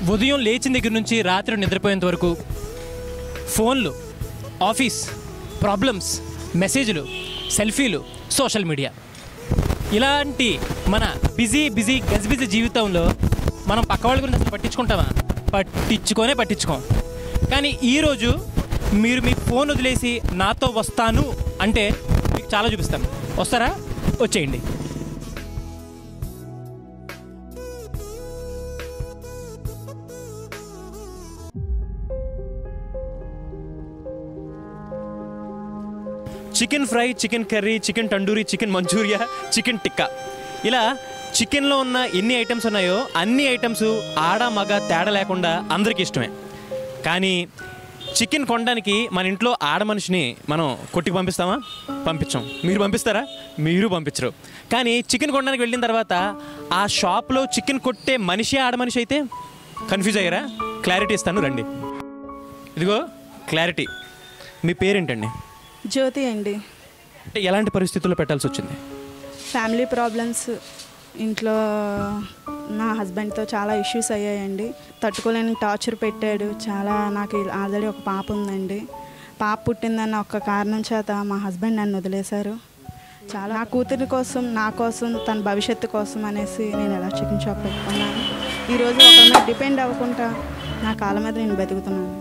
ఉదయం లేచిన దగ్గర నుంచి రాత్రి నిద్రపోయేంత వరకు ఫోన్లు ఆఫీస్ ప్రాబ్లమ్స్ మెసేజ్లు సెల్ఫీలు సోషల్ మీడియా ఇలాంటి మన బిజీ బిజీ గజిబిజీ జీవితంలో మనం పక్క వాళ్ళ గురించి అసలు పట్టించుకుంటామా పట్టించుకొనే పట్టించుకోం కానీ ఈరోజు మీరు మీ ఫోన్ వదిలేసి నాతో వస్తాను అంటే మీకు చాలా చూపిస్తాను వస్తారా వచ్చేయండి chicken fry chicken curry chicken tandoori chicken Manchuria chicken tikka ఇలా చికెన్లో ఉన్న ఎన్ని ఐటమ్స్ ఉన్నాయో అన్ని ఐటమ్స్ ఆడ మగ తేడా లేకుండా అందరికీ ఇష్టమే కానీ చికెన్ కొనడానికి మన ఇంట్లో ఆడ మనిషిని మనం కొట్టుకు పంపిస్తామా పంపించాం మీరు పంపిస్తారా మీరు పంపించరు కానీ చికెన్ కొనడానికి వెళ్ళిన తర్వాత ఆ షాప్లో చికెన్ కొట్టే మనిషి ఆడ మనిషి అయితే కన్ఫ్యూజ్ అయ్యారా క్లారిటీ ఇస్తాను రండి ఇదిగో క్లారిటీ మీ పేరేంటండి జ్యోతి అండి అంటే ఎలాంటి పరిస్థితుల్లో పెట్టాల్సి వచ్చింది ఫ్యామిలీ ప్రాబ్లమ్స్ ఇంట్లో నా హస్బెండ్తో చాలా ఇష్యూస్ అయ్యాయండి తట్టుకోలేని టార్చర్ పెట్టాడు చాలా నాకు ఆల్రెడీ ఒక పాప ఉందండి పాప పుట్టిందన్న ఒక్క కారణం చేత మా హస్బెండ్ నన్ను వదిలేశారు చాలా నా కూతురి కోసం నా కోసం తన భవిష్యత్తు కోసం అనేసి నేను ఎలా చికెన్ షాప్ పెట్టుకున్నాను ఈరోజు ఒకరి మీద డిపెండ్ అవ్వకుండా నా కాళ్ళ మీద నేను బతుకుతున్నాను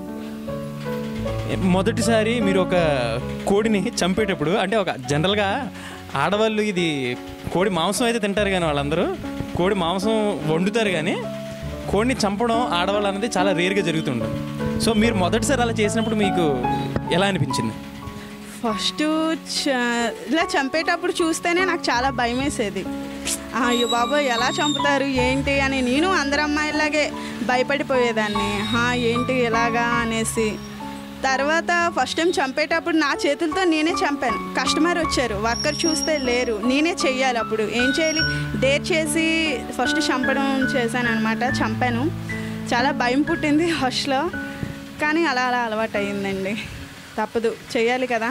మొదటిసారి మీరు ఒక కోడిని చంపేటప్పుడు అంటే ఒక జనరల్గా ఆడవాళ్ళు ఇది కోడి మాంసం అయితే తింటారు కానీ వాళ్ళందరూ కోడి మాంసం వండుతారు కానీ కోడిని చంపడం ఆడవాళ్ళు అనేది చాలా రేర్గా జరుగుతుంటుంది సో మీరు మొదటిసారి అలా చేసినప్పుడు మీకు ఎలా అనిపించింది ఫస్ట్ చ- ఇలా చంపేటప్పుడు చూస్తేనే నాకు చాలా భయం వేసేది ఆ, అయ్యో బాబా ఎలా చంపుతారు ఏంటి అని నేను అందరు అమ్మాయిలాగే భయపడిపోయేదాన్ని హా ఏంటి ఎలాగా అనేసి తర్వాత ఫస్ట్ టైం చంపేటప్పుడు నా చేతులతో నేనే చంపాను కస్టమర్ వచ్చారు వర్కర్ చూస్తే లేరు నేనే చెయ్యాలి అప్పుడు ఏం చేయాలి డేర్ చేసి ఫస్ట్ చంపడం చేశాను అనమాట చంపాను చాలా భయం పుట్టింది ఫస్ట్లో కానీ అలా అలా అలవాటు అయ్యిందండి తప్పదు చేయాలి కదా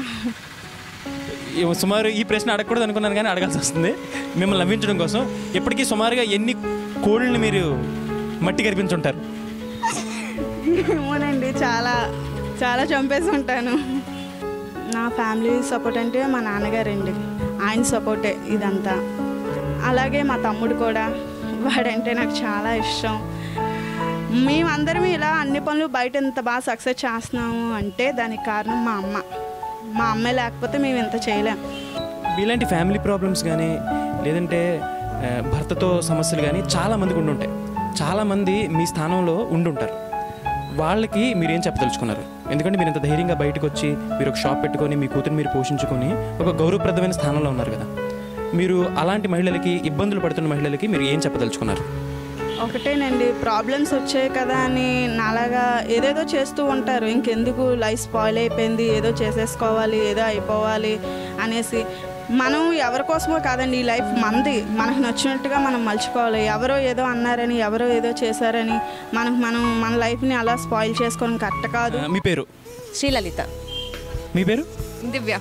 ఈ సుమారు ఈ ప్రశ్న అడగకూడదు అనుకున్నాను కానీ అడగాల్సి వస్తుంది మిమ్మల్ని నవ్వించడం కోసం ఇప్పటికీ సుమారుగా ఎన్ని కోళ్ళని మీరు మట్టి కనిపించుంటారు ఏమోనండి చాలా చాలా చంపేసి ఉంటాను నా ఫ్యామిలీ సపోర్ట్ అంటే మా నాన్నగారండి ఆయన సపోర్టే ఇదంతా అలాగే మా తమ్ముడు కూడా వాడంటే నాకు చాలా ఇష్టం మేమందరం ఇలా అన్ని పనులు బయట ఇంత బాగా సక్సెస్ చేస్తున్నాము అంటే దానికి కారణం మా అమ్మ మా అమ్మే లేకపోతే మేము ఇంత చేయలేం ఇలాంటి ఫ్యామిలీ ప్రాబ్లమ్స్ కానీ లేదంటే ఆ, భర్తతో సమస్యలు కానీ చాలా మందికి ఉండుంటాయి చాలామంది మీ స్థానంలో ఉండుంటారు వాళ్ళకి మీరేం చెప్పదలుచుకున్నారు ఎందుకంటే మీరు ఇంత ధైర్యంగా బయటకు వచ్చి మీరు ఒక షాప్ పెట్టుకొని మీ కూతురు మీరు పోషించుకొని ఒక గౌరవప్రదమైన స్థానంలో ఉన్నారు కదా మీరు అలాంటి మహిళలకి ఇబ్బందులు పడుతున్న మహిళలకి మీరు ఏం చెప్పదలుచుకున్నారు ఒకటేనండి ప్రాబ్లమ్స్ వచ్చాయి కదా అని నాలాగా ఏదేదో చేస్తూ ఉంటారు ఇంకెందుకు లైఫ్ స్పాయిల్ అయిపోయింది ఏదో చేసేసుకోవాలి ఏదో అయిపోవాలి అనేసి మనం ఎవరి కోసమో కాదండి ఈ లైఫ్ మంది మనకు నచ్చినట్టుగా మనం మలుచుకోవాలి ఎవరో ఏదో అన్నారని ఎవరో ఏదో చేశారని మనకు మనం మన లైఫ్ని అలా స్పాయిల్ చేసుకోవడం కరెక్ట్ కాదు ఆ, మీ పేరు శ్రీలలిత మీ పేరు దివ్య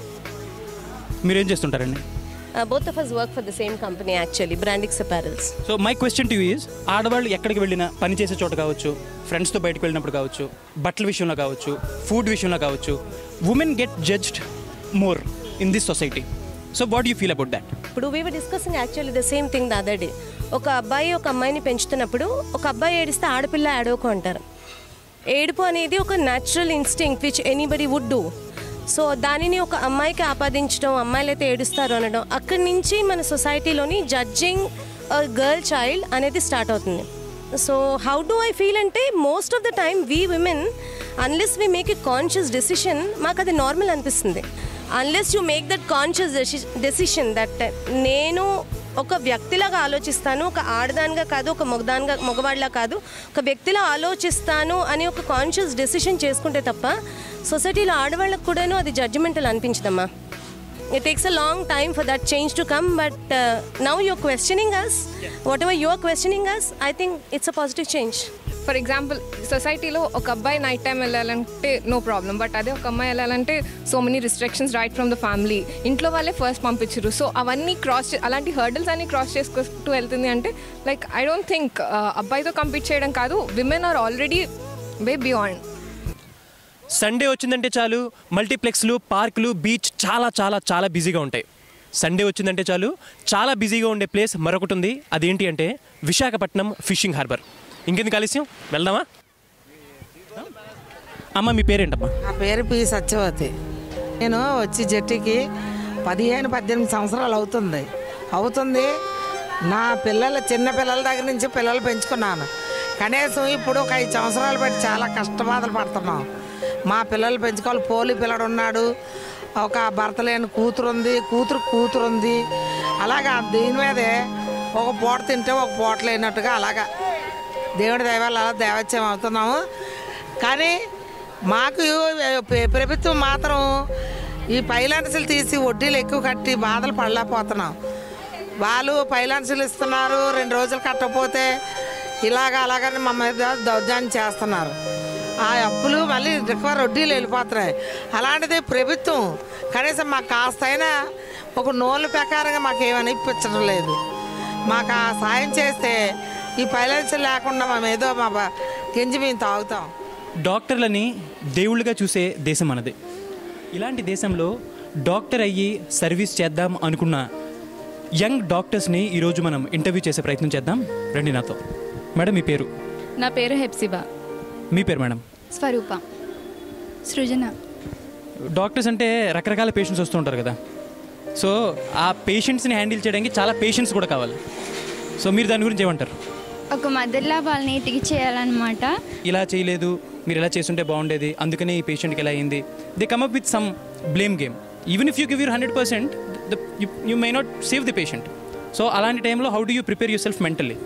మీరేం చేస్తుంటారండి both of us work for the same company actually Brandix Apparels so my question too is ఆడవాళ్ళు ఎక్కడికి వెళ్ళినా పని చేసే చోట కావచ్చు ఫ్రెండ్స్తో బయటకు వెళ్ళినప్పుడు కావచ్చు బట్టల విషయంలో కావచ్చు ఫుడ్ విషయంలో కావచ్చు women get judged more in this society so what you feel about that ఇప్పుడు we were discussing actually the same thing the other day ఒక అబ్బాయి ఒక అమ్మాయిని పెంచుతున్నప్పుడు ఒక అబ్బాయి ఏడిస్తే ఆడపిల్ల ఏడవకు అంటారు ఏడుపు అనేది ఒక natural instinct which anybody would do so దానిని ఒక అమ్మాయికి ఆపాదించడం అమ్మాయిలు అయితే ఏడుస్తారు అనడం అక్కడి నుంచి మన సొసైటీలోని జడ్జింగ్ గర్ల్ చైల్డ్ అనేది స్టార్ట్ అవుతుంది so how do I feel అంటే most of the time we women unless we make a conscious decision మాకు అది నార్మల్ అనిపిస్తుంది unless you make that conscious decision that నేను ఒక వ్యక్తిలాగా ఆలోచిస్తాను ఒక ఆడదానిగా కాదు ఒక మగదానిగా మగవాడిలా కాదు ఒక వ్యక్తిలా ఆలోచిస్తాను అని ఒక కాన్షియస్ డెసిషన్ చేసుకుంటే తప్ప సొసైటీలో ఆడవాళ్ళకు కూడాను అది జడ్జిమెంటల్ అనిపించదమ్మా it takes a long time for that change to come but now you're questioning us whatever you're questioning us I think it's a positive change for example సొసైటీలో ఒక అబ్బాయి నైట్ టైం వెళ్ళాలంటే no problem but అదే ఒక అమ్మాయి వెళ్ళాలంటే so many restrictions right from the family ఇంట్లో వాళ్ళే ఫస్ట్ పంపించారు సో అవన్నీ క్రాస్ అలాంటి హర్డల్స్ అన్ని క్రాస్ చేసుకుంటూ వెళ్తుంది అంటే లైక్ ఐ డోంట్ థింక్ అబ్బాయితో కంపీట్ చేయడం కాదు women are already way beyond Sunday వచ్చిందంటే చాలు మల్టీప్లెక్స్లు పార్కులు బీచ్ చాలా చాలా చాలా బిజీగా ఉంటాయి సండే వచ్చిందంటే చాలు చాలా బిజీగా ఉండే ప్లేస్ మరొకటి ఉంది అదేంటి అంటే విశాఖపట్నం ఫిషింగ్ హార్బర్ ఇంకెందుకు ఆలస్యం వెళ్దామా అమ్మ మీ పేరేంటమ్మా నా పేరు పి సత్యవతి నేను వచ్చి జట్టుకి పదిహేను పద్దెనిమిది సంవత్సరాలు అవుతుంది అవుతుంది నా పిల్లల చిన్న పిల్లల దగ్గర నుంచి పిల్లలు పెంచుకున్నాను కనీసం ఇప్పుడు ఒక ఐదు సంవత్సరాలు బట్టి చాలా కష్టబాధలు పడుతున్నాం మా పిల్లలు పెంచుకోవాలి పోలి పిల్లడు ఉన్నాడు ఒక భర్త లేని కూతురు ఉంది కూతురు కూతురు ఉంది అలాగా దీని మీదే ఒక పూట తింటే ఒక పూట లేనట్టుగా అలాగా దేవుడి దైవాలు అలా దేవత్యం అవుతున్నాము కానీ మాకు ప్ర- ప్రభుత్వం మాత్రం ఈ ఫైనాన్సులు తీసి వడ్డీలు ఎక్కువ కట్టి బాధలు పడలేకపోతున్నాం వాళ్ళు ఫైనాన్సులు ఇస్తున్నారు రెండు రోజులు కట్టకపోతే ఇలాగ అలాగని మా మీద దౌర్జన్యం చేస్తున్నారు ఆ అప్పులు మళ్ళీ రికవర్ వడ్డీలు వెళ్ళిపోతున్నాయి అలాంటిది ప్రభుత్వం కనీసం మాకు కాస్తైనా ఒక నోళ్ళ ప్రకారంగా మాకు ఏమని ఇప్పించడం లేదు మాకు ఆ సాయం చేస్తే ఈ ఫైనాన్షియల్ లేకుండా మేము ఏదో మా బ- గింజి మేము తాగుతాం డాక్టర్లని దేవుళ్ళుగా చూసే దేశం మనది ఇలాంటి దేశంలో డాక్టర్ అయ్యి సర్వీస్ చేద్దాం అనుకున్న యంగ్ డాక్టర్స్ని ఈరోజు మనం ఇంటర్వ్యూ చేసే ప్రయత్నం చేద్దాం రండి నాతో మేడం మీ పేరు నా పేరు హెప్సిబా మీ పేరు మేడం స్వరూప సృజన డాక్టర్స్ అంటే రకరకాల పేషెంట్స్ వస్తూ ఉంటారు కదా సో ఆ పేషెంట్స్ని హ్యాండిల్ చేయడానికి చాలా పేషెంట్స్ కూడా కావాలి సో మీరు దాని గురించి ఏమంటారు ఒక మదర్లా వాళ్ళని టికి చేయాలన్నమాట ఇలా చేయలేదు మీరు ఇలా చేస్తుంటే బాగుండేది అందుకనే ఈ పేషెంట్కి ఎలా అయింది they come up with some blame game even if you give your hundred percent you may not save the patient so అలాంటి టైంలో how do you prepare yourself mentally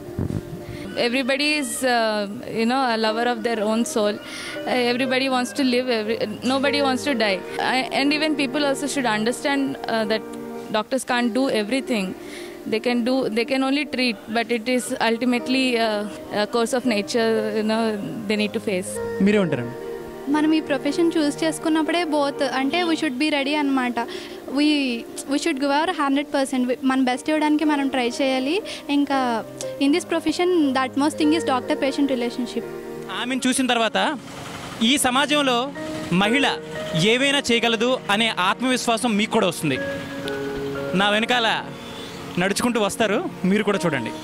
everybody is you know lover of their own soul everybody wants to live every nobody wants to die and even people also should understand that doctors can do everything they can do they can only treat but it is ultimately uh, a course of nature you know they need to face మీరే ఉంటారండి మనం ఈ profession choose చేసుకున్నప్పుడే both అంటే we should be ready అనమాట we we should give our hundred percent మన best ఇవ్వడానికి మనం ట్రై చేయాలి ఇంకా in this profession that most thing is doctor patient relationship ఆమెను చూసిన తర్వాత ఈ సమాజంలో మహిళ ఏవైనా చేయగలదు అనే ఆత్మవిశ్వాసం మీకు కూడా వస్తుంది నా వెనకాల నడుచుకుంటూ వస్తారు మీరు కూడా చూడండి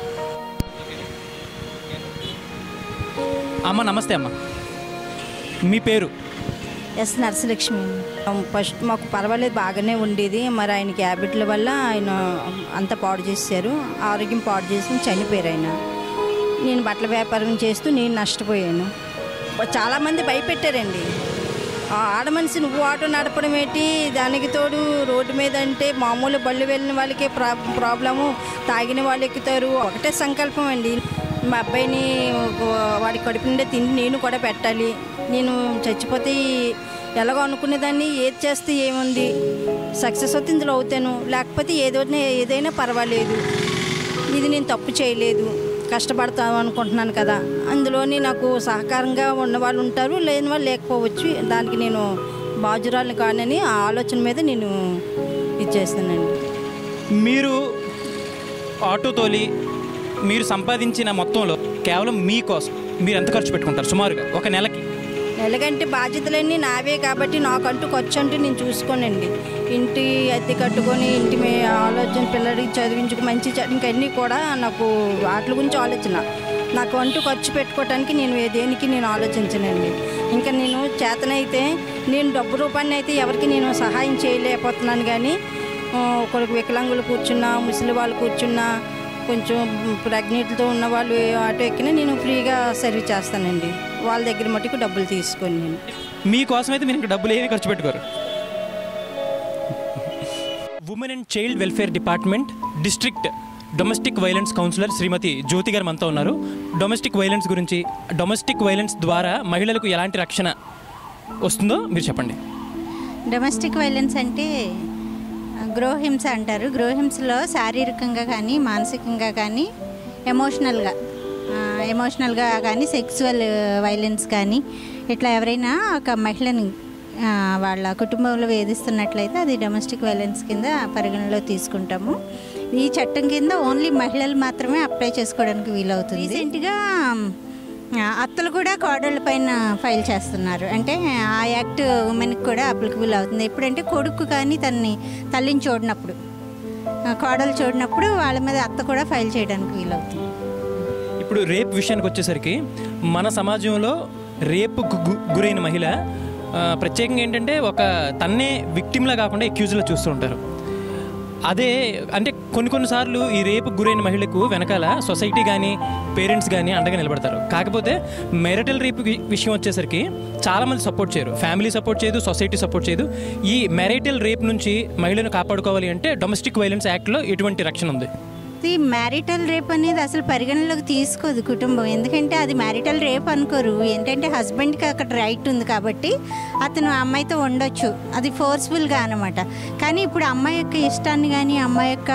అమ్మ నమస్తే అమ్మ మీ పేరు ఎస్ నర్సలక్ష్మి ఫస్ట్ మాకు పర్వాలేదు బాగానే ఉండేది మరి ఆయనకి హ్యాబిట్ల వల్ల ఆయన అంత పాడు చేశారు ఆరోగ్యం పాడు చేసి చనిపోయారు ఆయన నేను బట్టల వ్యాపారం చేస్తూ నేను నష్టపోయాను చాలామంది భయపెట్టారండి ఆ ఆడ మనిషి నువ్వు ఆటో నడపడం ఏంటి దానికి తోడు రోడ్డు మీద అంటే మామూలు బళ్ళు వెళ్ళిన వాళ్ళకే ప్రా ప్రాబ్లము తాగిన వాళ్ళు ఎక్కుతారు ఒకటే సంకల్పం అండి మా అబ్బాయిని ఒక- వాడి కడుపు నిండా తిండి నేను కూడా పెట్టాలి నేను చచ్చిపోతే ఎలాగో అనుకునేదాన్ని ఏది చేస్తే ఏముంది సక్సెస్ అవుతే ఇందులో అవుతాను లేకపోతే ఏదో ఏదైనా పర్వాలేదు ఇది నేను తప్పు చేయలేదు కష్టపడతాను అనుకుంటున్నాను కదా అందులోని నాకు సహకారంగా ఉన్న వాళ్ళు ఉంటారు లేని వాళ్ళు లేకపోవచ్చు దానికి నేను బాజురాలు కానని ఆ ఆలోచన మీద నేను ఇది చేస్తానండి మీరు ఆటో తోలి మీరు సంపాదించిన మొత్తంలో కేవలం మీకోసం మీరు ఎంత ఖర్చు పెట్టుకుంటారు సుమారుగా ఒక నెలకి నెలకంటే బాధ్యతలన్నీ నావే కాబట్టి నాకంటూ ఖర్చు అంటూ నేను చూసుకోనండి ఇంటి అద్దె కట్టుకొని ఇంటి మీ ఆలోచన పిల్లడికి చదివించుకు మంచి చెడు ఇంకన్నీ కూడా నాకు వాటి గురించి ఆలోచన నాకు అంటూ ఖర్చు పెట్టుకోవటానికి నేను ఏ దేనికి నేను ఆలోచించనండి ఇంకా నేను చేతనైతే నేను డబ్బు రూపాన్ని అయితే ఎవరికి నేను సహాయం చేయలేకపోతున్నాను కానీ ఆ, ఒకరికి వికలాంగులు కూర్చున్నా ముసలి వాళ్ళు కూర్చున్నా కొంచెం ప్రెగ్నెంట్తో ఉన్న వాళ్ళు ఏ ఆటో ఎక్కినా నేను ఫ్రీగా సర్వీస్ చేస్తానండి వాళ్ళ దగ్గర మటుకు డబ్బులు తీసుకొని నేను మీకోసం అయితే మీరు ఇంకా డబ్బులు ఏమీ ఖర్చు పెట్టుకోరు women and child welfare department district domestic violence counsellor Shrimati Jyothi garu మనతో ఉన్నారు డొమెస్టిక్ వైలెన్స్ గురించి డొమెస్టిక్ వైలెన్స్ ద్వారా మహిళలకు ఎలాంటి రక్షణ వస్తుందో మీరు చెప్పండి డొమెస్టిక్ వైలెన్స్ అంటే ఆ, గృహహింస అంటారు గృహహింసలో శారీరకంగా కానీ మానసికంగా కానీ ఎమోషనల్గా ఆ, ఎమోషనల్గా కానీ సెక్సువల్ వైలెన్స్ కానీ ఇట్లా ఎవరైనా ఒక మహిళని ఆ, వాళ్ళ కుటుంబంలో వేధిస్తున్నట్లయితే అది డొమెస్టిక్ వైలెన్స్ కింద పరిగణలో తీసుకుంటాము ఈ చట్టం కింద ఓన్లీ మహిళలు మాత్రమే అప్లై చేసుకోవడానికి వీలవుతుంది రీసెంట్గా ఆ, అత్తలు కూడా కోడళ్ళ పైన ఫైల్ చేస్తున్నారు అంటే ఆ యాక్ట్ ఉమెన్కి కూడా అప్లికబుల్ అవుతుంది ఎప్పుడంటే కొడుకు కానీ తన్ని తల్లిని చూడనప్పుడు ఆ, కోడలు చూడనప్పుడు వాళ్ళ మీద అత్త కూడా ఫైల్ చేయడానికి వీలవుతుంది ఇప్పుడు రేప్ విషయానికి వచ్చేసరికి మన సమాజంలో రేపు గురైన మహిళ ఆ, ప్రత్యేకంగా ఏంటంటే ఒక తన్నే విక్టిమ్లా కాకుండా ఎక్యూజ్లా చూస్తూ ఉంటారు అదే అంటే కొన్ని కొన్నిసార్లు ఈ రేపు గురైన మహిళకు వెనకాల సొసైటీ కానీ పేరెంట్స్ కానీ అండగా నిలబడతారు కాకపోతే మెరిటల్ రేప్ వి- విషయం వచ్చేసరికి చాలామంది సపోర్ట్ చేయరు ఫ్యామిలీ సపోర్ట్ చేయదు సొసైటీ సపోర్ట్ చేయదు ఈ మెరిటల్ రేప్ నుంచి మహిళను కాపాడుకోవాలి అంటే డొమెస్టిక్ వైలెన్స్ యాక్ట్లో ఎటువంటి రక్షణ ఉంది ఇది మ్యారిటల్ రేప్ అనేది అసలు పరిగణలోకి తీసుకోదు కుటుంబం ఎందుకంటే అది మ్యారిటల్ రేప్ అనుకోరు ఏంటంటే హస్బెండ్కి అక్కడ రైట్ ఉంది కాబట్టి అతను ఆ అమ్మాయితో ఉండొచ్చు అది ఫోర్స్ఫుల్గా అనమాట కానీ ఇప్పుడు అమ్మాయి యొక్క ఇష్టాన్ని కానీ అమ్మాయి యొక్క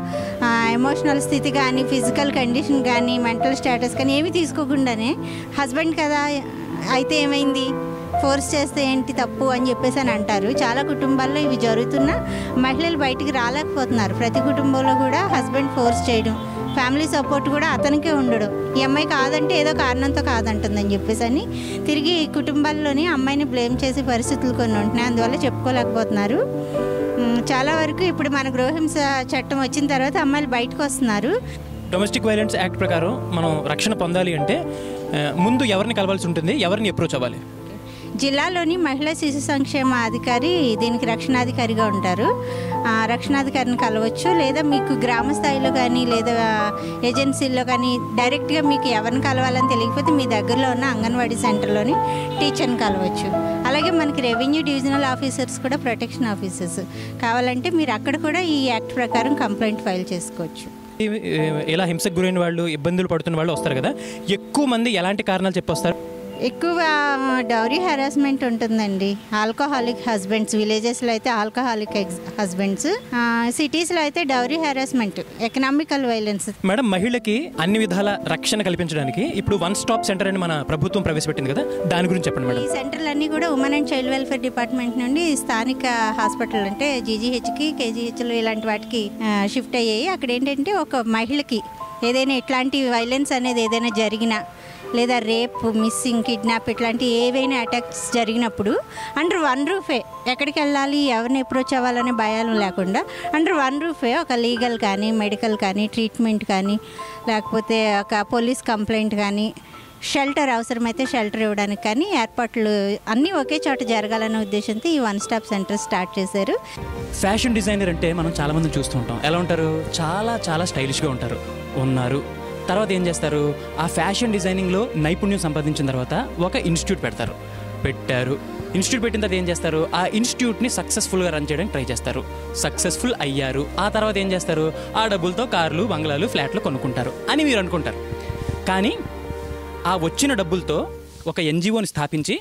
ఎమోషనల్ స్థితి కానీ ఫిజికల్ కండిషన్ కానీ మెంటల్ స్టేటస్ కానీ ఏమీ తీసుకోకుండానే హస్బెండ్ కదా అయితే ఏమైంది ఫోర్స్ చేస్తే ఏంటి తప్పు అని చెప్పేసి అని అంటారు చాలా కుటుంబాల్లో ఇవి జరుగుతున్నా మహిళలు బయటికి రాలేకపోతున్నారు ప్రతి కుటుంబంలో కూడా హస్బెండ్ ఫోర్స్ చేయడం ఫ్యామిలీ సపోర్ట్ కూడా అతనికే ఉండడం ఈ అమ్మాయి కాదంటే ఏదో కారణంతో కాదంటుందని చెప్పేసి అని తిరిగి కుటుంబాల్లోని అమ్మాయిని బ్లేమ్ చేసే పరిస్థితులు కొన్ని ఉంటున్నాయి అందువల్ల చెప్పుకోలేకపోతున్నారు ఉమ్, చాలా వరకు ఇప్పుడు మన గృహహింస చట్టం వచ్చిన తర్వాత అమ్మాయిలు బయటకు వస్తున్నారు డొమెస్టిక్ వైలెన్స్ యాక్ట్ ప్రకారం మనం రక్షణ పొందాలి అంటే ఆ, ముందు ఎవరిని కలవాల్సి ఉంటుంది ఎవరిని అప్రోచ్ అవ్వాలి జిల్లాలోని మహిళా శిశు సంక్షేమ అధికారి దీనికి రక్షణాధికారిగా ఉంటారు ఆ, రక్షణాధికారిని కలవచ్చు లేదా మీకు గ్రామ స్థాయిలో కానీ లేదా ఏజెన్సీల్లో కానీ డైరెక్ట్గా మీకు ఎవరిని కలవాలని తెలియకపోతే మీ దగ్గరలో ఉన్న అంగన్వాడీ సెంటర్లోని టీచర్ని కలవచ్చు అలాగే మనకి రెవెన్యూ డివిజనల్ ఆఫీసర్స్ కూడా ప్రొటెక్షన్ ఆఫీసర్స్ కావాలంటే మీరు అక్కడ కూడా ఈ యాక్ట్ ప్రకారం కంప్లైంట్ ఫైల్ చేసుకోవచ్చు ఈ- ఇలా హింసకు గురైన వాళ్ళు ఇబ్బందులు పడుతున్న వాళ్ళు వస్తారు కదా ఎక్కువ మంది ఎలాంటి కారణాలు చెప్పొస్తారు ఎక్కువ డౌరీ హెరాస్మెంట్ ఉంటుందండి ఆల్కహాలిక్ హస్బెండ్స్ విలేజెస్లో అయితే ఆల్కహాలిక్ హస్బెండ్స్ సిటీస్లో అయితే dowry harassment economical violence madam మహిళకి అన్ని విధాల రక్షణ కల్పించడానికి ఇప్పుడు వన్ స్టాప్ సెంటర్ అని మన ప్రభుత్వం ప్రవేశపెట్టింది కదా దాని గురించి చెప్పండి ఈ మేడం సెంటర్లన్నీ కూడా women and child welfare department నుండి స్థానిక హాస్పిటల్ అంటే జీజీహెచ్కి కేజీహెచ్లు ఇలాంటి వాటికి షిఫ్ట్ అయ్యాయి అక్కడ ఏంటంటే ఒక మహిళకి ఏదైనా ఇట్లాంటి వైలెన్స్ అనేది ఏదైనా జరిగినా లేదా రేప్ మిస్సింగ్ కిడ్నాప్ ఇట్లాంటి ఏవైనా అటాక్స్ జరిగినప్పుడు అండర్ వన్ రూఫే ఎక్కడికి వెళ్ళాలి ఎవరిని అప్రోచ్ అవ్వాలనే భయాలు లేకుండా అండర్ వన్ రూఫే ఒక లీగల్ కానీ మెడికల్ కానీ ట్రీట్మెంట్ కానీ లేకపోతే ఒక పోలీస్ కంప్లైంట్ కానీ షెల్టర్ అవసరమైతే షెల్టర్ ఇవ్వడానికి కానీ ఏర్పాట్లు అన్నీ ఒకే చోట జరగాలనే ఉద్దేశంతో ఈ వన్ స్టాప్ సెంటర్ స్టార్ట్ చేశారు ఫ్యాషన్ డిజైనర్ అంటే మనం చాలా మందిని చూస్తూ ఉంటాం ఎలా ఉంటారు చాలా చాలా స్టైలిష్గా ఉంటారు ఉన్నారు తర్వాత ఏం చేస్తారు ఆ ఫ్యాషన్ డిజైనింగ్లో నైపుణ్యం సంపాదించిన తర్వాత ఒక ఇన్స్టిట్యూట్ పెడతారు పెట్టారు ఇన్స్టిట్యూట్ పెట్టిన తర్వాత ఏం చేస్తారు ఆ ఇన్స్టిట్యూట్ని సక్సెస్ఫుల్గా రన్ చేయడానికి ట్రై చేస్తారు సక్సెస్ఫుల్ అయ్యారు ఆ తర్వాత ఏం చేస్తారు ఆ డబ్బులతో కార్లు బంగ్లాలు ఫ్లాట్లు కొనుక్కుంటారు అని మీరు అనుకుంటారు కానీ ఆ వచ్చిన డబ్బులతో ఒక ఎన్జిఓని స్థాపించి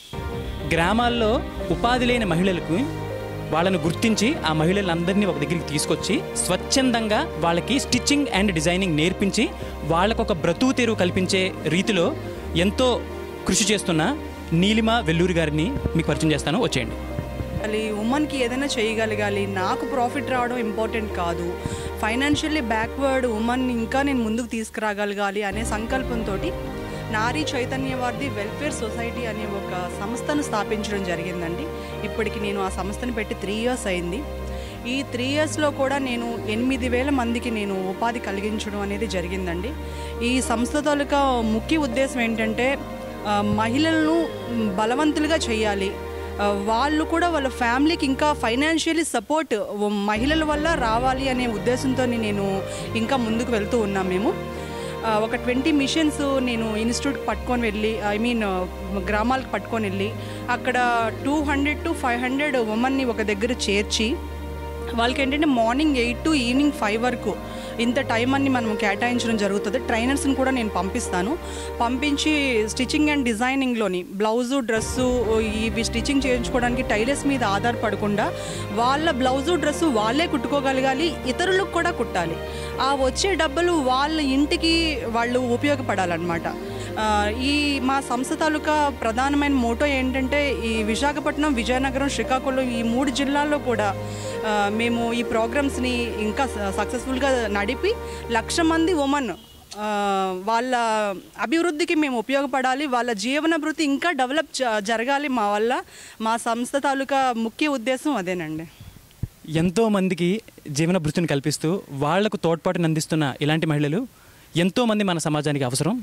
గ్రామాల్లో ఉపాధి లేని మహిళలకు వాళ్ళను గుర్తించి ఆ మహిళలందరినీ ఒక దగ్గరికి తీసుకొచ్చి స్వచ్ఛందంగా వాళ్ళకి స్టిచ్చింగ్ అండ్ డిజైనింగ్ నేర్పించి వాళ్ళకు ఒక బ్రతుకు తెరువు కల్పించే రీతిలో ఎంతో కృషి చేస్తున్న నీలిమ వెల్లూరి గారిని మీకు పరిచయం చేస్తాను వచ్చేయండి అది ఉమెన్కి ఏదైనా చేయగలగాలి నాకు ప్రాఫిట్ రావడం ఇంపార్టెంట్ కాదు ఫైనాన్షియల్లీ బ్యాక్వర్డ్ ఉమెన్ ఇంకా నేను ముందుకు తీసుకురాగలగాలి అనే సంకల్పంతో నారీ చైతన్య వారిది వెల్ఫేర్ సొసైటీ అనే ఒక సంస్థను స్థాపించడం జరిగిందండి ఇప్పటికి నేను ఆ సంస్థను పెట్టి త్రీ ఇయర్స్ అయింది ఈ త్రీ ఇయర్స్లో కూడా నేను ఎనిమిది వేల మందికి నేను ఉపాధి కలిగించడం అనేది జరిగిందండి ఈ సంస్థ తాలూకా ముఖ్య ఉద్దేశం ఏంటంటే ఆ, మహిళలను మ్, బలవంతులుగా చేయాలి ఆ, వాళ్ళు కూడా వాళ్ళ ఫ్యామిలీకి ఇంకా ఫైనాన్షియలీ సపోర్ట్ మహిళల వల్ల రావాలి అనే ఉద్దేశంతో నేను ఇంకా ముందుకు వెళ్తూ ఉన్నాం మేము ఆ, ఒక ట్వంటీ మిషన్స్ నేను ఇన్స్టిట్యూట్ పట్టుకొని వెళ్ళి ఐ మీన్ గ్రామాలకు పట్టుకొని వెళ్ళి అక్కడ two hundred to five hundred ఉమెన్ని ఒక దగ్గర చేర్చి వాళ్ళకి ఏంటంటే morning eight to evening five వరకు ఇంత టైం అని మనం కేటాయించడం జరుగుతుంది ట్రైనర్స్ని కూడా నేను పంపిస్తాను పంపించి స్టిచ్చింగ్ అండ్ డిజైనింగ్లోని బ్లౌజు డ్రెస్సు ఇవి స్టిచ్చింగ్ చేయించుకోవడానికి టైలర్స్ మీద ఆధారపడకుండా వాళ్ళ బ్లౌజు డ్రెస్సు వాళ్ళే కుట్టుకోగలగాలి ఇతరులకు కూడా కుట్టాలి ఆ వచ్చే డబ్బులు వాళ్ళ ఇంటికి వాళ్ళు ఉపయోగపడాలన్నమాట ఆ, ఈ మా సంస్థ తాలూకా ప్రధానమైన మోటో ఏంటంటే ఈ విశాఖపట్నం విజయనగరం శ్రీకాకుళం ఈ మూడు జిల్లాల్లో కూడా ఆ, మేము ఈ ప్రోగ్రామ్స్ని ఇంకా సక్సెస్ఫుల్గా నడిపి లక్ష మంది ఉమెన్ వాళ్ళ అభివృద్ధికి మేము ఉపయోగపడాలి వాళ్ళ జీవనభృతి ఇంకా డెవలప్ జ- జరగాలి మా వల్ల మా సంస్థ తాలూకా ముఖ్య ఉద్దేశం అదేనండి ఎంతో మందికి జీవన భృతిని కల్పిస్తూ వాళ్లకు తోడ్పాటుని అందిస్తున్న ఇలాంటి మహిళలు ఎంతో మంది మన సమాజానికి అవసరం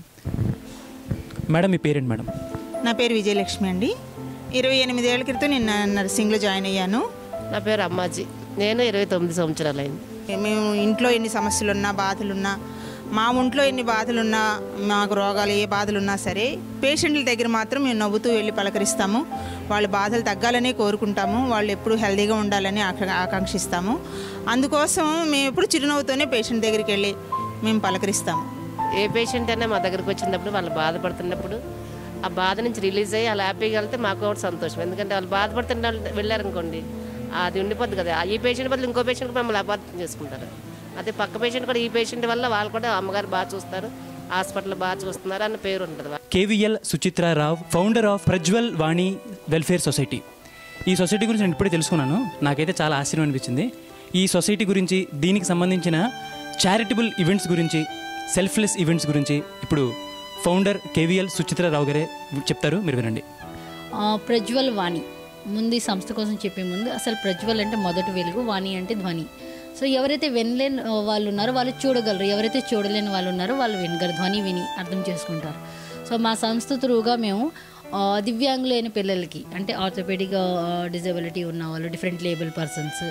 మేడం మీ పేరేంటి మేడం నా పేరు విజయలక్ష్మి అండి ఇరవై ఎనిమిది ఏళ్ళ క్రితం నేను నర్సింగ్లో జాయిన్ అయ్యాను నా పేరు అమ్మాజీ నేను ఇరవై తొమ్మిది సంవత్సరాలు అయింది మేము ఇంట్లో ఎన్ని సమస్యలున్నా బాధలున్నా మా ఒంట్లో ఎన్ని బాధలున్నా మాకు రోగాలు ఏ బాధలున్నా సరే పేషెంట్ల దగ్గర మాత్రం మేము నవ్వుతూ వెళ్ళి పలకరిస్తాము వాళ్ళ బాధలు తగ్గాలనే కోరుకుంటాము వాళ్ళు ఎప్పుడు హెల్తీగా ఉండాలని ఆక- ఆకాంక్షిస్తాము అందుకోసం మేము ఎప్పుడు చిరునవ్వుతోనే పేషెంట్ దగ్గరికి వెళ్ళి మేము పలకరిస్తాము ఏ పేషెంట్ అయినా మా దగ్గరకు వచ్చినప్పుడు వాళ్ళు బాధపడుతున్నప్పుడు ఆ బాధ నుంచి రిలీజ్ అయ్యి అలా హ్యాపీగా వెళ్తే మాకు కూడా సంతోషం ఎందుకంటే వాళ్ళు బాధపడుతున్న వాళ్ళు వెళ్ళారనుకోండి అది ఉండిపోద్ది కదా ఈ పేషెంట్ బదులు ఇంకో పేషెంట్ మమ్మల్ని అపార్థం చేసుకుంటారు అదే పక్క పేషెంట్ కూడా ఈ పేషెంట్ వల్ల వాళ్ళు కూడా అమ్మగారు బాగా చూస్తారు హాస్పిటల్ బాగా చూస్తున్నారు అన్న పేరు ఉంటుంది K V L Suchitra Rao founder of Prajwal Vani welfare society ఈ సొసైటీ గురించి నేను ఇప్పుడే తెలుసుకున్నాను నాకైతే చాలా ఆశ్చర్యం అనిపించింది ఈ సొసైటీ గురించి దీనికి సంబంధించిన చారిటబుల్ ఈవెంట్స్ గురించి సెల్ఫ్లెస్ ఈవెంట్స్ గురించి ఇప్పుడు ఫౌండర్ కేవీఎల్ సుచిత్రారావు గారే చెప్తారు మీరు వినండి ఆ, ప్రజ్వల్ వాణి ముందు ఈ సంస్థ కోసం చెప్పే ముందు అసలు ప్రజ్వల్ అంటే మొదటి వెలుగు వాణి అంటే ధ్వని సో ఎవరైతే వినలేని ఆ, వాళ్ళు ఉన్నారో వాళ్ళు చూడగలరు ఎవరైతే చూడలేని వాళ్ళు ఉన్నారో వాళ్ళు వినగలరు ధ్వని విని అర్థం చేసుకుంటారు సో మా సంస్థ త్రూగా మేము ఆ, దివ్యాంగులైన పిల్లలకి అంటే ఆర్థోపెడిక్ డిజబిలిటీ ఉన్న వాళ్ళు different label persons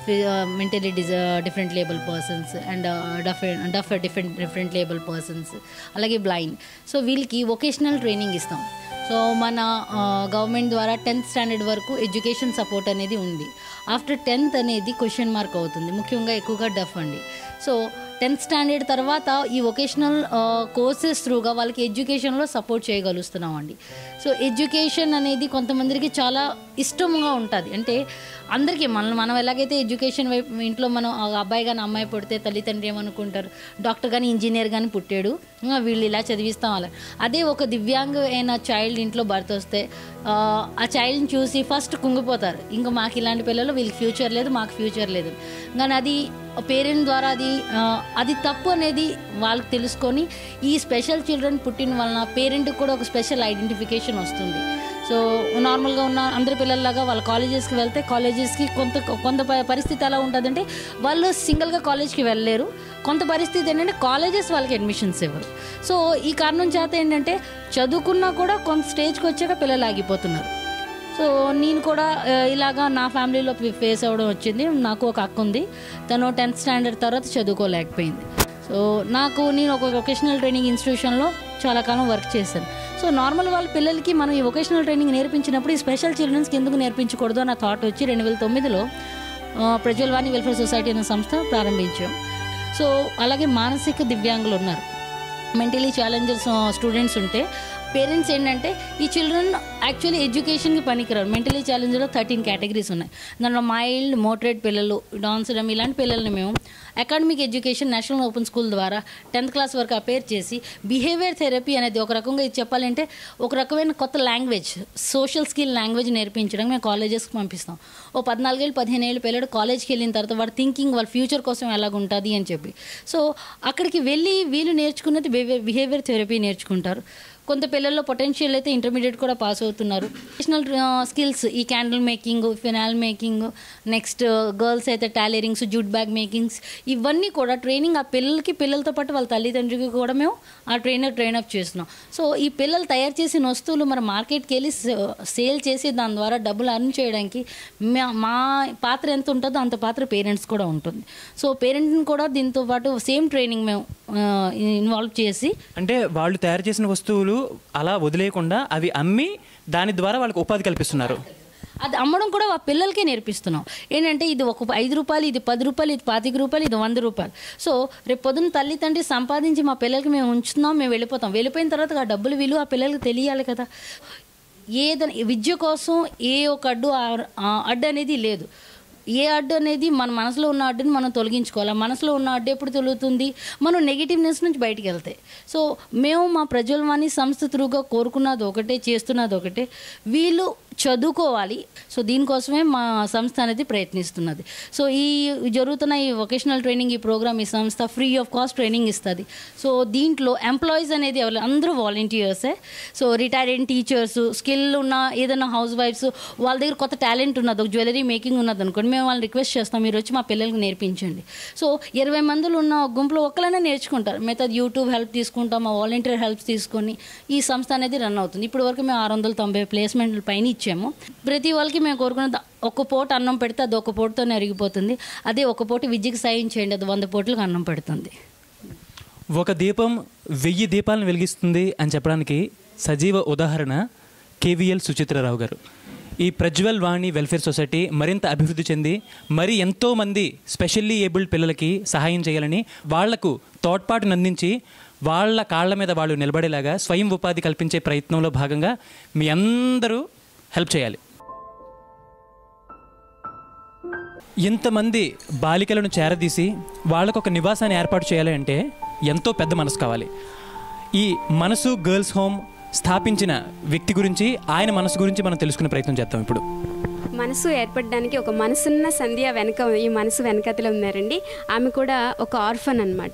mentally డిజ different label persons and డఫ్ డఫ్ different different label persons అలాగే బ్లైండ్ సో వీళ్ళకి వొకేషనల్ ట్రైనింగ్ ఇస్తాం సో మన గవర్నమెంట్ ద్వారా టెన్త్ స్టాండర్డ్ వరకు ఎడ్యుకేషన్ సపోర్ట్ అనేది ఉంది ఆఫ్టర్ టెన్త్ అనేది క్వశ్చన్ మార్క్ అవుతుంది ముఖ్యంగా ఎక్కువగా డఫ్ అండి సో టెన్త్ స్టాండర్డ్ తర్వాత ఈ వొకేషనల్ కోర్సెస్ త్రూగా వాళ్ళకి ఎడ్యుకేషన్లో సపోర్ట్ చేయగలుగుతున్నాం అండి సో ఎడ్యుకేషన్ అనేది కొంతమందికి చాలా ఇష్టంగా ఉంటుంది అంటే అందరికీ మనం మనం ఎలాగైతే ఎడ్యుకేషన్ వైపు ఇంట్లో మనం ఆ అబ్బాయి కానీ అమ్మాయి పుడితే తల్లిదండ్రులు ఏమనుకుంటారు డాక్టర్ కానీ ఇంజనీర్ కానీ పుట్టాడు ఆ, వీళ్ళు ఇలా చదివిస్తాం అలా అదే ఒక దివ్యాంగ అయిన చైల్డ్ ఇంట్లో భర్త వస్తే ఆ, ఆ చైల్డ్ని చూసి ఫస్ట్ కుంగిపోతారు ఇంకా మాకు ఇలాంటి పిల్లలు వీళ్ళకి ఫ్యూచర్ లేదు మాకు ఫ్యూచర్ లేదు కానీ అది పేరెంట్ ద్వారా అది ఆ, అది తప్పు అనేది వాళ్ళకి తెలుసుకొని ఈ స్పెషల్ చిల్డ్రన్ పుట్టిన వలన పేరెంట్కి కూడా ఒక స్పెషల్ ఐడెంటిఫికేషన్ వస్తుంది సో నార్మల్గా ఉన్న అందరి పిల్లల్లాగా వాళ్ళ కాలేజెస్కి వెళ్తే కాలేజెస్కి కొంత కొంత ప- పరిస్థితి ఎలా ఉంటుందంటే వాళ్ళు సింగిల్గా కాలేజ్కి వెళ్ళలేరు కొంత పరిస్థితి ఏంటంటే కాలేజెస్ వాళ్ళకి అడ్మిషన్స్ ఇవ్వరు సో ఈ కారణం చేత ఏంటంటే చదువుకున్నా కూడా కొంత స్టేజ్కి వచ్చాక పిల్లలు ఆగిపోతున్నారు సో నేను కూడా ఆ, ఇలాగా నా ఫ్యామిలీలో ఫేస్ అవ్వడం వచ్చింది నాకు ఒక అక్క ఉంది తను టెన్త్ స్టాండర్డ్ తర్వాత చదువుకోలేకపోయింది సో నాకు నేను ఒక వొకేషనల్ ట్రైనింగ్ ఇన్స్టిట్యూషన్లో చాలా కాలం వర్క్ చేశాను సో నార్మల్ వాళ్ళ పిల్లలకి మనం ఈ వొకేషనల్ ట్రైనింగ్ నేర్పించినప్పుడు ఈ స్పెషల్ చిల్డ్రన్స్కి ఎందుకు నేర్పించకూడదు అన్న థాట్ వచ్చి రెండు వేల తొమ్మిదిలో ప్రజ్వల్వాణి వెల్ఫేర్ సొసైటీ అనే సంస్థ ప్రారంభించాం సో అలాగే మానసిక దివ్యాంగులు ఉన్నారు మెంటలీ ఛాలెంజర్స్ స్టూడెంట్స్ ఉంటే పేరెంట్స్ ఏంటంటే ఈ చిల్డ్రన్ యాక్చువల్లీ ఎడ్యుకేషన్కి పనికిరారు మెంటలీ ఛాలెంజ్లో థర్టీన్ కేటగిరీస్ ఉన్నాయి దాంట్లో మైల్డ్ మోటరేట్ పిల్లలు డాన్సడం ఇలాంటి పిల్లల్ని మేము academic education national open school ద్వారా టెన్త్ క్లాస్ వరకు అపేర్ చేసి బిహేవియర్ థెరపీ అనేది ఒక రకంగా ఇది చెప్పాలంటే ఒక రకమైన కొత్త లాంగ్వేజ్ సోషల్ స్కిల్ లాంగ్వేజ్ నేర్పించడం మేము కాలేజెస్కి పంపిస్తాం ఓ పద్నాలుగేళ్ళు పదిహేను ఏళ్ళు పిల్లడు కాలేజ్కి వెళ్ళిన తర్వాత వాడు థింకింగ్ వాళ్ళ ఫ్యూచర్ కోసం ఎలాగ ఉంటుంది అని చెప్పి సో అక్కడికి వెళ్ళి వీళ్ళు నేర్చుకున్నది బిహేవియర్ బిహేవియర్ థెరపీ నేర్చుకుంటారు కొంత పిల్లల్లో పొటెన్షియల్ అయితే ఇంటర్మీడియట్ కూడా పాస్ అవుతున్నారు నేషనల్ స్కిల్స్ ఈ candle making phenol making next girls అయితే టాలరింగ్స్ జూట్ బ్యాగ్ మేకింగ్స్ ఇవన్నీ కూడా ట్రైనింగ్ ఆ పిల్లలకి పిల్లలతో పాటు వాళ్ళ తల్లిదండ్రులకి కూడా మేము ఆ ట్రైనర్ ట్రైనప్ చేస్తున్నాం సో ఈ పిల్లలు తయారు చేసిన వస్తువులు మన మార్కెట్కి వెళ్ళి సేల్ చేసి దాని ద్వారా డబ్బులు అర్న్ చేయడానికి మా- మా పాత్ర ఎంత ఉంటుందో అంత పాత్ర పేరెంట్స్ కూడా ఉంటుంది సో పేరెంట్ని కూడా దీంతో పాటు సేమ్ ట్రైనింగ్ మేము ఇన్వాల్వ్ చేసి అంటే వాళ్ళు తయారు చేసిన వస్తువులు అలా వదిలేయకుండా అవి అమ్మి దాని ద్వారా వాళ్ళకి ఉపాధి కల్పిస్తున్నారు అది అమ్మడం కూడా ఆ పిల్లలకే నేర్పిస్తున్నాం ఏంటంటే ఇది ఒక ఐదు రూపాయలు ఇది పది రూపాయలు ఇది పాతిక రూపాయలు ఇది వంద రూపాయలు సో రేపు పొద్దున్న తల్లి తండ్రి సంపాదించి మా పిల్లలకి మేము ఉంచుతున్నాం మేము వెళ్ళిపోతాం వెళ్ళిపోయిన తర్వాత ఆ డబ్బులు విలువ ఆ పిల్లలకి తెలియాలి కదా ఏదని విద్య కోసం ఏ ఒక అడ్డు ఆ- ఆ అడ్డు అనేది లేదు ఏ అడ్డు అనేది మన మనసులో ఉన్న అడ్డుని మనం తొలగించుకోవాలి ఆ మనసులో ఉన్న అడ్డు ఎప్పుడు తొలుగుతుంది మనం నెగిటివ్నెస్ నుంచి బయటికి వెళ్తాయి సో మేము మా ప్రజ్వలవాణి సంస్థ త్రూగా కోరుకున్నది ఒకటే చేస్తున్నది ఒకటే వీళ్ళు చదువుకోవాలి సో దీనికోసమే మా సంస్థ అనేది ప్రయత్నిస్తున్నది సో ఈ జరుగుతున్న ఈ వొకేషనల్ ట్రైనింగ్ ఈ ప్రోగ్రామ్ ఈ సంస్థ ఫ్రీ ఆఫ్ కాస్ట్ ట్రైనింగ్ ఇస్తుంది సో దీంట్లో ఎంప్లాయీస్ అనేది ఎవరు అందరూ వాలంటీర్సే సో రిటైర్డ్ టీచర్స్ స్కిల్ ఉన్న ఏదైనా హౌస్ వైఫ్స్ వాళ్ళ దగ్గర కొత్త టాలెంట్ ఉన్నది ఒక జ్యువెలరీ మేకింగ్ ఉన్నది అనుకోండి మేము వాళ్ళని రిక్వెస్ట్ చేస్తాం మీరు వచ్చి మా పిల్లలకు నేర్పించండి సో ఇరవై మందిలో ఉన్న ఒక గుంపులో ఒక్కలనే నేర్చుకుంటారు మిగతా యూట్యూబ్ హెల్ప్ తీసుకుంటాం మా వాలంటీర్ హెల్ప్ తీసుకొని ఈ సంస్థ అనేది రన్ అవుతుంది ఇప్పటి వరకు మేము ఆరు వందల తొంభై ప్లేస్మెంట్ల పైన ఇచ్చాము ప్రతి వాళ్ళకి మేము కోరుకున్నది ఒక పూట అన్నం పెడితే అది ఒక పూటతోనే అరిగిపోతుంది అదే ఒక పూట విద్యకి సాయం చేయండి అది వంద పూటలకు అన్నం పెడుతుంది ఒక దీపం వెయ్యి దీపాలను వెలిగిస్తుంది అని చెప్పడానికి సజీవ ఉదాహరణ కేవీఎల్ సుచిత్రరావు గారు ఈ ప్రజ్వల్ వాణి వెల్ఫేర్ సొసైటీ మరింత అభివృద్ధి చెంది మరి ఎంతోమంది స్పెషల్లీ ఏబుల్డ్ పిల్లలకి సహాయం చేయాలని వాళ్లకు తోడ్పాటును అందించి వాళ్ళ కాళ్ళ మీద వాళ్ళు నిలబడేలాగా స్వయం ఉపాధి కల్పించే ప్రయత్నంలో భాగంగా మీ అందరూ హెల్ప్ చేయాలి ఇంతమంది బాలికలను చేరదీసి వాళ్ళకు ఒక నివాసాన్ని ఏర్పాటు చేయాలి అంటే ఎంతో పెద్ద మనసు కావాలి ఈ మనసు గర్ల్స్ హోమ్ స్థాపించిన వ్యక్తి గురించి ఆయన మనసు గురించి మనం తెలుసుకునే ప్రయత్నం చేద్దాం ఇప్పుడు మనసు ఏర్పడడానికి ఒక మనసున్న సంధ్య వెనక ఈ మనసు వెనకతలో ఉన్నారండి ఆమె కూడా ఒక ఆర్ఫన్ అన్నమాట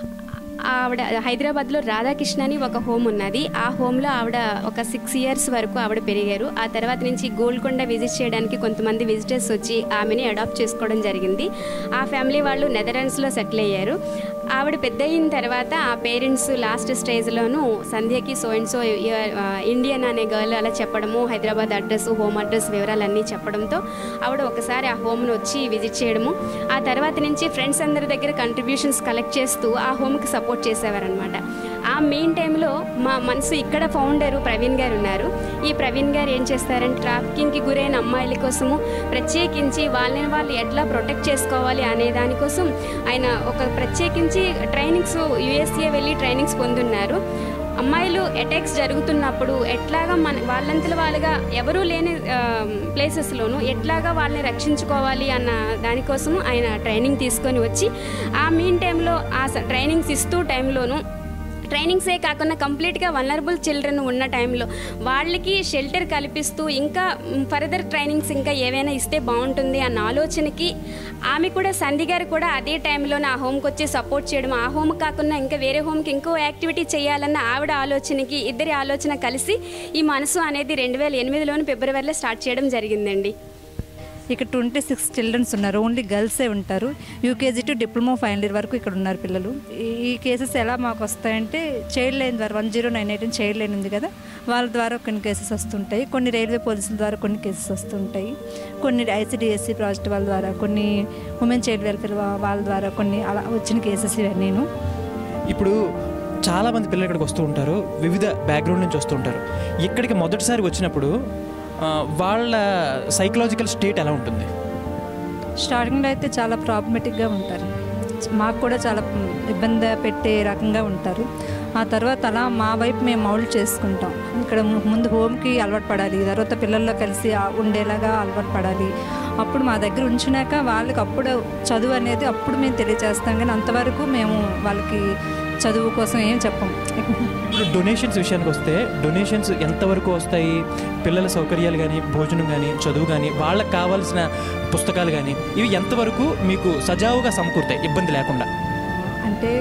ఆవిడ హైదరాబాద్లో రాధాకృష్ణ అని ఒక హోమ్ ఉన్నది ఆ హోమ్లో ఆవిడ ఒక సిక్స్ ఇయర్స్ వరకు ఆవిడ పెరిగారు ఆ తర్వాత నుంచి గోల్కొండ విజిట్ చేయడానికి కొంతమంది విజిటర్స్ వచ్చి ఆమెని అడాప్ట్ చేసుకోవడం జరిగింది ఆ ఫ్యామిలీ వాళ్ళు నెదర్లాండ్స్లో సెటిల్ అయ్యారు ఆవిడ పెద్ద అయిన తర్వాత ఆ పేరెంట్స్ లాస్ట్ స్టేజ్లోనూ సంధ్యకి సో అండ్ సో ఇండియన్ అనే గర్ల్ అలా చెప్పడము హైదరాబాద్ అడ్రస్ హోమ్ అడ్రస్ వివరాలన్నీ చెప్పడంతో ఆవిడ ఒకసారి ఆ హోమ్ను వచ్చి విజిట్ చేయడము ఆ తర్వాత నుంచి ఫ్రెండ్స్ అందరి దగ్గర కంట్రిబ్యూషన్స్ కలెక్ట్ చేస్తూ ఆ హోమ్కి సపోర్ట్ చేసేవారనమాట ఆ మెయిన్ టైంలో మా మనసు ఇక్కడ ఫౌండరు ప్రవీణ్ గారు ఉన్నారు ఈ ప్రవీణ్ గారు ఏం చేస్తారంటే ట్రాఫికింగ్కి గురైన అమ్మాయిల కోసము ప్రత్యేకించి వాళ్ళని వాళ్ళు ఎట్లా ప్రొటెక్ట్ చేసుకోవాలి అనే దానికోసం ఆయన ఒక ప్రత్యేకించి ట్రైనింగ్స్ యుఎస్ఏ వెళ్ళి ట్రైనింగ్స్ పొందున్నారు అమ్మాయిలు అటాక్స్ జరుగుతున్నప్పుడు ఎట్లాగా మన వాళ్ళంతల వాళ్ళుగా ఎవరూ లేని ప్లేసెస్లోనూ ఎట్లాగా వాళ్ళని రక్షించుకోవాలి అన్న దానికోసము ఆయన ట్రైనింగ్ తీసుకొని వచ్చి ఆ మీన్ టైంలో ఆ స- ట్రైనింగ్స్ ఇస్తూ టైంలోనూ ట్రైనింగ్సే కాకుండా కంప్లీట్గా వనరబుల్ చిల్డ్రన్ ఉన్న టైంలో వాళ్ళకి షెల్టర్ కల్పిస్తూ ఇంకా ఫర్దర్ ట్రైనింగ్స్ ఇంకా ఏవైనా ఇస్తే బాగుంటుంది అన్న ఆలోచనకి ఆమె కూడా సంధి గారు కూడా అదే టైంలోనే ఆ హోమ్కి వచ్చి సపోర్ట్ చేయడం ఆ హోమ్ కాకుండా ఇంకా వేరే హోమ్కి ఇంకో యాక్టివిటీ చేయాలన్న ఆవిడ ఆలోచనకి ఇద్దరి ఆలోచన కలిసి ఈ మనసు అనేది రెండు వేల ఎనిమిదిలోని ఫిబ్రవరిలో స్టార్ట్ చేయడం జరిగిందండి ఇక్కడ ట్వంటీ సిక్స్ చిల్డ్రన్స్ ఉన్నారు ఓన్లీ గర్ల్సే ఉంటారు U K G to diploma final year వరకు ఇక్కడ ఉన్నారు పిల్లలు ఈ- ఈ కేసెస్ ఎలా మాకు వస్తాయంటే చైల్డ్ లైన్ ద్వారా one zero nine eight child line ఉంది కదా వాళ్ళ ద్వారా కొన్ని కేసెస్ వస్తుంటాయి కొన్ని రైల్వే పోలీసుల ద్వారా కొన్ని కేసెస్ వస్తుంటాయి కొన్ని ఐసిడిఎస్సి ప్రాజెక్ట్ వాళ్ళ ద్వారా కొన్ని ఉమెన్ చైల్డ్ వెల్ఫేర్ వాళ్ళ ద్వారా కొన్ని అలా వచ్చిన కేసెస్ ఇవన్నీను ఇప్పుడు చాలామంది పిల్లలు ఇక్కడికి వస్తూ ఉంటారు వివిధ బ్యాక్గ్రౌండ్ నుంచి వస్తూ ఉంటారు ఇక్కడికి మొదటిసారి వచ్చినప్పుడు ఆ, వాళ్ళ సైకలాజికల్ స్టేట్ ఎలా ఉంటుంది స్టార్టింగ్లో అయితే చాలా ప్రాబ్లమెటిక్గా ఉంటారు మాకు కూడా చాలా ఇబ్బంది పెట్టే రకంగా ఉంటారు ఆ తర్వాత అలా మా వైపు మేము మౌల్డ్ చేసుకుంటాం ఇక్కడ ము- ముందు హోమ్కి అలవాటు పడాలి తర్వాత పిల్లల్లో కలిసి ఆ ఉండేలాగా అలవాటు పడాలి అప్పుడు మా దగ్గర ఉంచినాక వాళ్ళకి అప్పుడు చదువు అనేది అప్పుడు మేము తెలియజేస్తాం కానీ అంతవరకు మేము వాళ్ళకి చదువు కోసం ఏం చెప్పం ఇప్పుడు డొనేషన్స్ విషయానికి వస్తే డొనేషన్స్ ఎంతవరకు వస్తాయి పిల్లల సౌకర్యాలు కానీ భోజనం కానీ చదువు కానీ వాళ్ళకి కావాల్సిన పుస్తకాలు కానీ ఇవి ఎంతవరకు మీకు సజావుగా సమకూరుతాయి ఇబ్బంది లేకుండా అంటే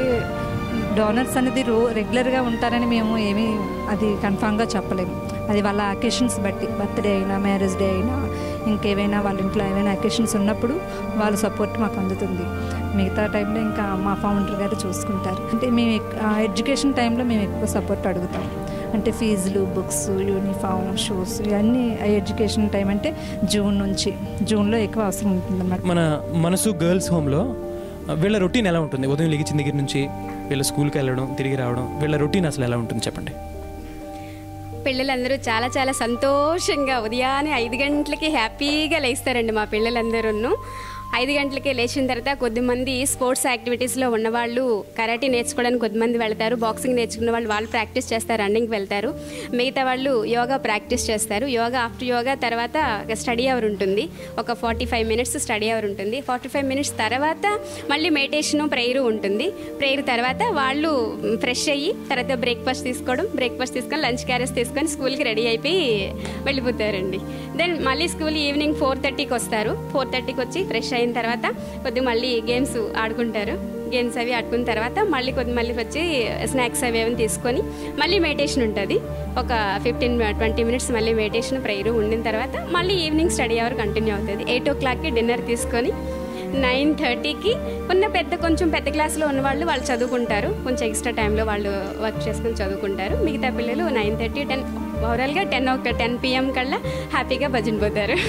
డోనర్స్ అనేది రో రెగ్యులర్గా ఉంటారని మేము ఏమీ అది కన్ఫామ్గా చెప్పలేము అది వాళ్ళ అకేషన్స్ బట్టి బర్త్డే అయినా మ్యారేజ్ డే అయినా ఇంకేవైనా వాళ్ళ ఇంట్లో ఏమైనా అకేషన్స్ ఉన్నప్పుడు వాళ్ళ సపోర్ట్ మాకు అందుతుంది మిగతా టైంలో ఇంకా మా ఫౌండర్ గారు చూసుకుంటారు అంటే మేము ఎడ్యుకేషన్ టైంలో మేము ఎక్కువ సపోర్ట్ అడుగుతాం అంటే ఫీజులు బుక్స్ యూనిఫామ్ షూస్ ఇవన్నీ ఎడ్యుకేషన్ టైం అంటే జూన్ నుంచి జూన్లో ఎక్కువ అవసరం ఉంటుంది అన్నమాట మన మనసు గర్ల్స్ హోమ్లో వీళ్ళ రొటీన్ ఎలా ఉంటుంది ఉదయం లెగిచిన దగ్గర నుంచి వీళ్ళ స్కూల్కి వెళ్ళడం తిరిగి రావడం వీళ్ళ రొటీన్ అసలు ఎలా ఉంటుంది చెప్పండి పిల్లలందరూ చాలా చాలా సంతోషంగా ఉదయాన్నే ఐదు గంటలకి హ్యాపీగా లేస్తారండి మా పిల్లలందరూ ఐదు గంటలకే లేచిన తర్వాత కొద్దిమంది స్పోర్ట్స్ యాక్టివిటీస్లో ఉన్నవాళ్ళు కరాటే నేర్చుకోవడానికి కొద్దిమంది వెళ్తారు బాక్సింగ్ నేర్చుకున్న వాళ్ళు వాళ్ళు ప్రాక్టీస్ చేస్తారు రన్నింగ్కి వెళ్తారు మిగతా వాళ్ళు యోగా ప్రాక్టీస్ చేస్తారు యోగా ఆఫ్టర్ యోగా తర్వాత స్టడీ అవర్ ఉంటుంది ఒక forty five minutes study hour ఉంటుంది ఫార్టీ ఫైవ్ మినిట్స్ తర్వాత మళ్ళీ మెడిటేషను ప్రేయరు ఉంటుంది ప్రేయర్ తర్వాత వాళ్ళు ఫ్రెష్ అయ్యి తర్వాత బ్రేక్ఫాస్ట్ తీసుకోవడం బ్రేక్ఫాస్ట్ తీసుకొని లంచ్ క్యారేజ్ తీసుకొని స్కూల్కి రెడీ అయిపోయి వెళ్ళిపోతారండి దెన్ మళ్ళీ స్కూల్ ఈవినింగ్ ఫోర్ థర్టీకి వస్తారు ఫోర్ థర్టీకి వచ్చి ఫ్రెష్ అయిన తర్వాత కొద్ది మళ్ళీ గేమ్స్ ఆడుకుంటారు గేమ్స్ అవి ఆడుకున్న తర్వాత మళ్ళీ కొద్ది మళ్ళీ వచ్చి స్నాక్స్ అవి ఏమైనా తీసుకొని మళ్ళీ మెడిటేషన్ ఉంటుంది ఒక ఫిఫ్టీన్ ట్వంటీ మినిట్స్ మళ్ళీ మెడిటేషన్ ప్రేయర్ ఉండిన తర్వాత మళ్ళీ ఈవినింగ్ స్టడీ అవర్ కంటిన్యూ అవుతుంది ఎయిట్ ఓ క్లాక్కి డిన్నర్ తీసుకొని నైన్ థర్టీకి ఉన్న పెద్ద కొంచెం పెద్ద క్లాస్లో ఉన్న వాళ్ళు వాళ్ళు చదువుకుంటారు కొంచెం ఎక్స్ట్రా టైంలో వాళ్ళు వర్క్ చేసుకుని చదువుకుంటారు మిగతా పిల్లలు నైన్ థర్టీ టెన్ ఓవరాల్గా టెన్ ఒక టెన్ పిఎం కల్లా హ్యాపీగా భజన పోతారు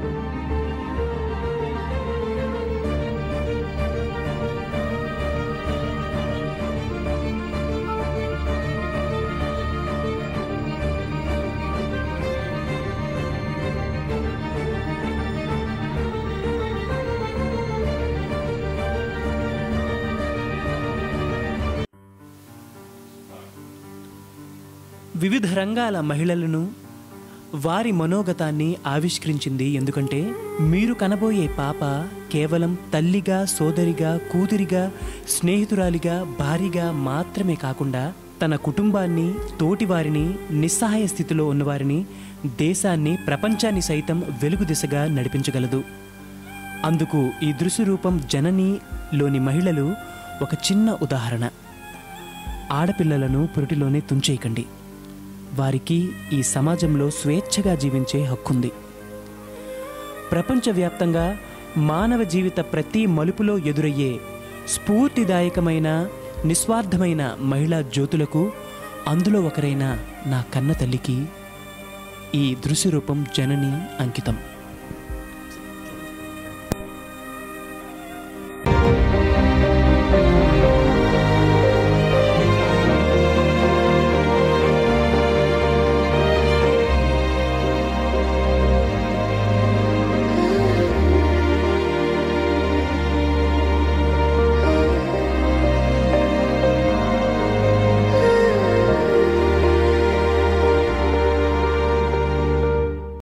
వివిధ రంగాల మహిళలను వారి మనోగతాన్ని ఆవిష్కరించింది ఎందుకంటే మీరు కనబోయే పాప కేవలం తల్లిగా సోదరిగా కూతురిగా స్నేహితురాలిగా భార్యగా మాత్రమే కాకుండా తన కుటుంబాన్ని తోటివారిని నిస్సహాయ స్థితిలో ఉన్నవారిని దేశాన్ని ప్రపంచాన్ని సైతం వెలుగు దిశగా నడిపించగలదు అందుకు ఈ దృశ్య రూపం జననిలోని మహిళలు ఒక చిన్న ఉదాహరణ ఆడపిల్లలను పురిటిలోనే తుంచేయకండి వారికి ఈ సమాజంలో స్వేచ్ఛగా జీవించే హక్కుంది ప్రపంచవ్యాప్తంగా మానవ జీవిత ప్రతి మలుపులో ఎదురయ్యే స్ఫూర్తిదాయకమైన నిస్వార్థమైన మహిళా జ్యోతులకు అందులో ఒకరైన నా కన్న తల్లికి ఈ దృశ్యరూపం జనని అంకితం